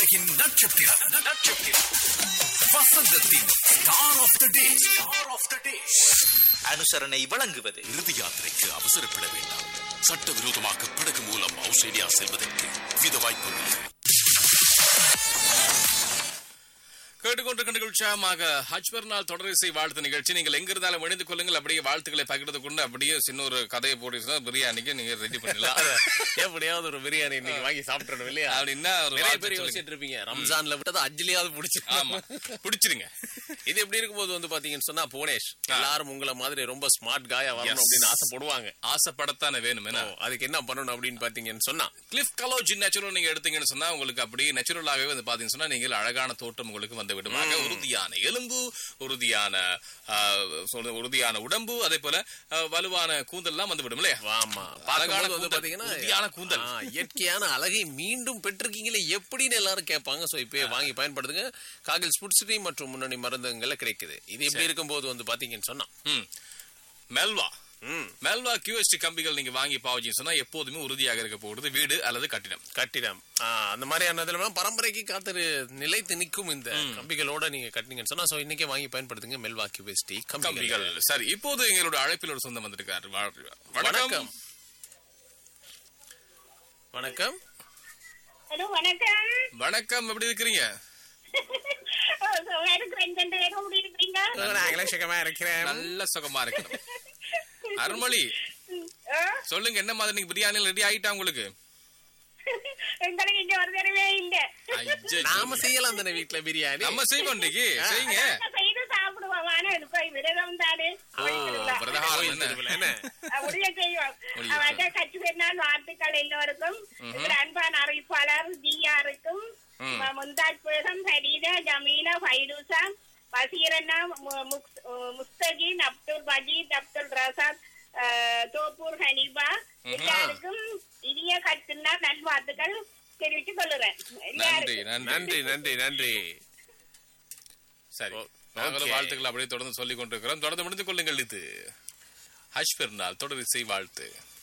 உலகின் நட்சத்திரம் நட்சத்திரம் வசந்தத்தின் star of the day star of the day அனுசரணை வழங்குவது இறுதி யாத்திரைக்கு அவசரப்பட வேண்டாம் சட்டவிரோதமாக படகு மூலம் ஆஸ்திரேலியா செல்வதற்கு வித வாய்ப்புள்ளது கேட்டுக்கொண்டிருக்கின்ற உற்சாகமாக ஹஜ் பெருநாள் தொடர் இசை வாழ்த்து நிகழ்ச்சி நீங்கள் எங்க இருந்தாலும் இணைந்து கொள்ளுங்கள் அப்படியே வாழ்த்துக்களை பகிர்ந்து கொண்டு அப்படியே சின்ன ஒரு கதையை போட்டு பிரியாணிக்கு நீங்க ரெடி பண்ணலாம் எப்படியாவது ஒரு பிரியாணி இன்னைக்கு வாங்கி சாப்பிட்டுறோம் இல்லையா அப்படின்னா ஒரு நிறைய வாழ்த்து பேர் சொல்லுங்க. யோசிச்சுட்டு இருப்பீங்க ரம்ஜான்ல விட்டது அஜ்லியாவது பிடிச்சி ஆமா பிடிச்சிருங்க இது எப்படி இருக்கும்போது வந்து பாத்தீங்கன்னு சொன்னா புவனேஷ் எல்லாரும் உங்களை மாதிரி ரொம்ப ஸ்மார்ட் காயா வரணும் Yes. அப்படின்னு ஆசைப்படுவாங்க ஆசைப்படத்தானே வேணும் என்ன ஓ, அதுக்கு என்ன பண்ணணும் அப்படின்னு பாத்தீங்கன்னு சொன்னா கிளிஃப் கலோஜி நேச்சுரல் நீங்க எடுத்தீங்கன்னு சொன்னா உங்களுக்கு அப்படியே நேச்சுரலாகவே வந்து பாத்தீங்கன்னு சொன்னா நீங்கள் அழகான தோட்டம் உங்களுக்கு வந்து விடுவாங்க உறுதியான எலும்பு உறுதியான ஆ, சொல்றது உறுதியான உடம்பு அதே போல ஆ, வலுவான கூந்தல் எல்லாம் வந்து விடும் இல்லையா ஆமா அழகான பார்க்கும்போது வந்து கூந்தல், பாத்தீங்கன்னா உறுதியான கூந்தல். ஆ, இயற்கையான அழகை மீண்டும் பெற்றிருக்கீங்களே எப்படின்னு எல்லாரும் கேட்பாங்க சோ இப்பயே வாங்கி பயன்படுத்துங்க காகில் ஸ்புட்ஸ்டி மற்றும் முன்னணி மருந்துங்கள்ல கிடைக்குது இது எப்படி இருக்கும்போது வந்து பாத்தீங்கன்னு சொன்னா ம். மெல்வா ம் மெல்வா கியூஎஸ்டி கம்பிகள் நீங்க வாங்கி பாவச்சின்னு சொன்னா எப்போதுமே உறுதியாக இருக்க போகிறது வீடு அல்லது கட்டிடம் கட்டிடம் ஆ, அந்த மாதிரியான இதுல பரம்பரைக்கு காத்து நிலைத்து நிற்கும் இந்த கம்பிகளோட நீங்க கட்டினீங்கன்னு சொன்னா சோ இன்னைக்கே வாங்கி பயன்படுத்துங்க மெல்வாக்கி வெஸ்டி கம்பிகள் கம்பிகள் சரி இப்போது எங்களோட அழைப்பில் ஒரு சொந்தம் வந்திருக்காரு வா- வணக்கம் வணக்கம் வணக்கம் ஹலோ வணக்கம் வணக்கம் எப்படி இருக்கிறீங்க இருக்கிறேன் ரெண்டு பேரும் எப்படி இருக்கிறீங்க நாங்களே சுகமா இருக்கிறேன் நல்ல சுகமா இருக்கணும் அருள்மொழி ஆ? சொல்லுங்க என்ன மாதிரி நீங்க பிரியாணி ரெடி ஆயிட்டா உங்களுக்கு எங்களுக்கு இங்க வருதவே இல்ல ஐயையோ. நாம செய்யலாம் தானே வீட்ல பிரியாணி நம்ம செய்வோம் இன்னைக்கு செய்யுங்க நாங்க செய்து சாப்பிடுவோம் ஆனா இப்போ விரதம் தானே பிரதமர் என்ன? திருவிழா என்ன முடிய செய்வோம் முடியும். அவன் கட்சி பெருநாள் வாழ்த்துக்கள் எல்லோருக்கும் இதில் அன்பான அறிவிப்பாளர் ஜிஆருக்கும் முந்தாஜ் பேகம் ஃபரீதா ஜமீலா ஃபைரூசா பசீரண்ணா மு- முக்ஸ்- முஸ்தகின் அப்துல் மஜீத் அப்துல் ரசாத் அஹ், தோப்பூர் ஹனீபா எல்லாருக்கும் இனிய கட்டுனா நல்வாழ்த்துக்கள் தெரிவித்துக் கொள்ளுறேன் நன்றி எல்லாருக்கும் நன்றி நன்றி நன்றி நன்றி சரி ஓ- நாங்களும் okay. வாழ்த்துக்கள் அப்படியே தொடர்ந்து சொல்லிக் கொண்டிருக்கிறோம் தொடர்ந்து முடிந்து கொள்ளுங்கள் இது ஹஜ் பெருநாள் தொடர் இசை வாழ்த்து